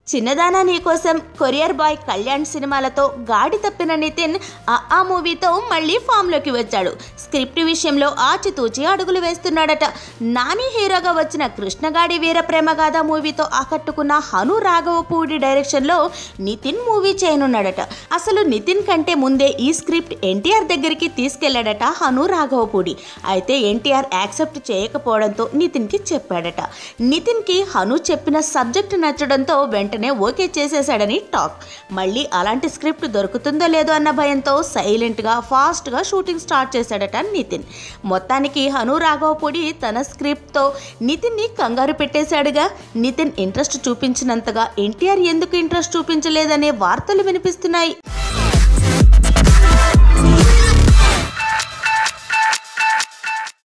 చిన్నదానా నీకోసం courier boy Kalyan సినిమాలతో గాడి తప్పిన నితిన్ ఆ ఆ మూవీతో మళ్ళీ ఫామ్లోకి వచ్చాడు స్క్రిప్ట్ విషయంలో ఆచితూచి అడుగులు వేస్తున్నాడట నాని హీరోగా వచ్చిన కృష్ణగాడి వీర ప్రేమగాథ మూవీతో ఆకట్టుకున్న హను రాఘవపూడి డైరెక్షన్లో నితిన్ మూవీ చేయనున్నాడట అసలు నితిన్ కంటే ముందే ఈ స్క్రిప్ట్ ఎన్టీఆర్ దగ్గరికి తీసుకెళ్లాడట హను రాఘవపూడి అయితే ఎన్టీఆర్ యాక్సెప్ట్ చేయకపోవడంతో నితిన్కి చెప్పాడట నితిన్కి హను చెప్పిన సబ్జెక్ట్ నచ్చడంతో వెంటనే ఓకే చేసేశాడని టాక్ మళ్ళీ అలాంటి స్క్రిప్ట్ దొరుకుతుందో లేదో అన్న భయంతో సైలెంట్గా ఫాస్ట్గా షూటింగ్ స్టార్ట్ చేశాడట నితిన్ మొత్తానికి హను రాఘవపూడి తన స్క్రిప్ట్తో నితిన్ని కంగారు పెట్టేశాడుగా నితిన్ ఇంట్రెస్ట్ చూపించినంతగా ఎన్టీఆర్ ఎందుకు ఇంట్రెస్ట్ చూపించలేదనే వార్తలు వినిపిస్తున్నాయి